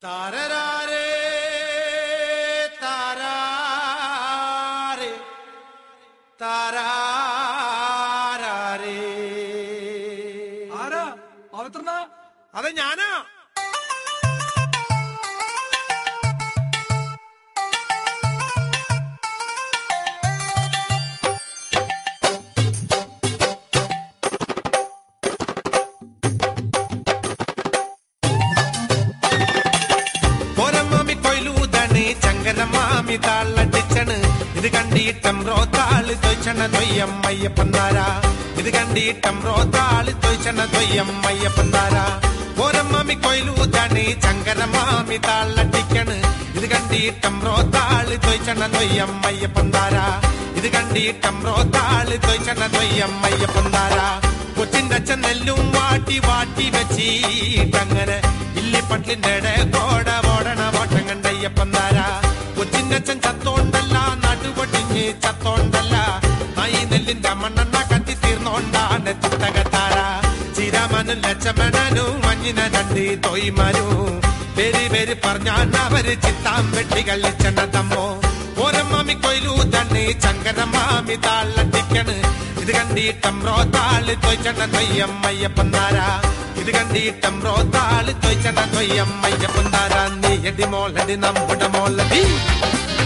താരരാരേ താരാരേ താരാരേ ആരാ പവിത്രന അതെ ഞാനാ പോരമ്മാമി കൊയിലൂതാണ് ചങ്കരമാമി താളടിച്ചണ് ഇത് കണ്ടിട്ടം റോത്താള് തൊയ്ച്ചണ തൊയ്യം അയ്യപ്പന്താര ഇത് കണ്ടിട്ടം റോത്താള് തൊയ്ച്ചണ തൊയ്യം അയ്യപ്പന്താര പോരമ്മാമി കൊയിലൂതാണ് ചങ്കരമാമി താളടിക്കണ് ഇത് കണ്ടിട്ടം റോത്താള് തൊയ്ച്ചണ തൊയ്യം അയ്യപ്പന്താര ഇത് കണ്ടിട്ടം റോത്താള് തൊയ്ച്ചണ തൊയ്യം അയ്യപ്പന്താര കൊച്ചിന്റെ അച്ഛൻ നെല്ലും വാട്ടി വാട്ടി വെച്ചീട്ടങ്ങനെ ഇല്ലിപ്പട്ടിന്റെ കോട ഓടണ ഓട്ടം കണ്ടയ്യപ്പന്താര കൊച്ചിന്റെ അച്ഛൻ ചത്തോണ്ടല്ല നടുപൊട്ടിഞ്ഞ് ചത്തോണ്ടല്ല നായി നെല്ലിന്റെ മണ്ണെണ്ണ കത്തി തീർന്നോണ്ടാണ് ചിത്തകത്താര ചിരമനും ലച്ചമണനും മഞ്ഞിന രണ്ട് തൊയ്മനും പേര് പേര് പറഞ്ഞാണ് അവര് ചിത്താം വെട്ടി കളിച്ചണ്ട തമ്മോ ഓരമ്മാമി കൊയിലു തന്നെ ചങ്കരമാമി താളട്ടിക്കണ് ഇത് കണ്ടിട്ടം റോത്താള് തൊയ്ച്ചണ്ട തൊയ്യം അയ്യപ്പന്താര ഇത് കണ്ടിട്ടം റോത്താള് തൊയ്ച്ചണ്ട തൊയ്യം അയ്യപ്പന്താര നീ എടി മോളടി നമ്മുടെ മോളടി